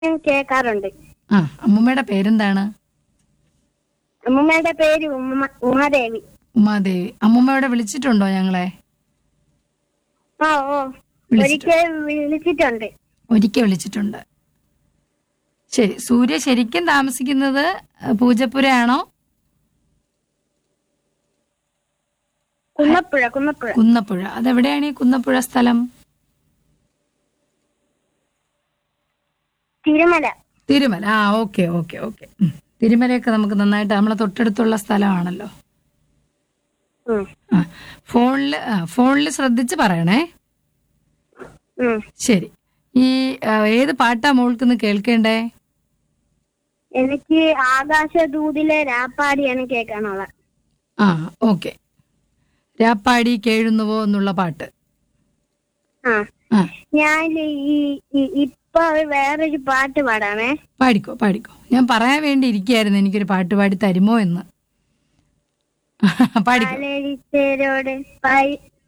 ഞാൻ കേൾക്കാറുണ്ട് ആ അമ്മൂമ്മയുടെ പേരെന്താണ് അമ്മൂമ്മയുടെ പേര് ഉമ്മ ഉമാദേവി ഉമാദേവി അമ്മൂമ്മ ഇവിടെ വിളിച്ചിട്ടുണ്ടോ ഞങ്ങളെ ആ ഓ ഒരിക്കൽ വിളിച്ചിട്ടുണ്ട് ഒരിക്കൽ വിളിച്ചിട്ടുണ്ട് ശരി സൂര്യ ശരിക്കും താമസിക്കുന്നത് അഹ്, പൂജപ്പുരയാണോ കുന്നപ്പുഴ കുന്നപ്പുഴ കുന്നപ്പുഴ അതെവിടെയാണ് ഈ കുന്നപ്പുഴ സ്ഥലം തിരുമല തിരുമല ആ ഓക്കെ ഓക്കെ ഓക്കെ ഉം. തിരുമലയൊക്കെ നമുക്ക് നന്നായിട്ട് നമ്മളെ തൊട്ടടുത്തുള്ള സ്ഥലമാണല്ലോ ഉം, ആ ഫോണിൽ ആ ഫോണിൽ ശ്രദ്ധിച്ച് പറയണേ ഉം. ശരി ഈ ആ, ഏത് പാട്ടാ മോൾക്കിന്ന് കേൾക്കേണ്ടേ എനിക്ക് ആകാശദൂതിലെ രാപ്പാടിയാണ് കേൾക്കാനുള്ള ആ ഓക്കെ രാപ്പാടി കേഴുന്നുവോ എന്നുള്ള പാട്ട് ആ ആ ഞാൻ ഈ ഈ- ഇപ്പൊ വേറൊരു പാട്ട് പാടാമേ പാടിക്കോ പാടിക്കോ ഞാൻ പറയാൻ വേണ്ടി ഇരിക്കുകയായിരുന്നു എനിക്കൊരു പാട്ട് പാടി തരുമോ എന്ന് പാടിക്കോ പാലരിച്ചേരോട് പൈ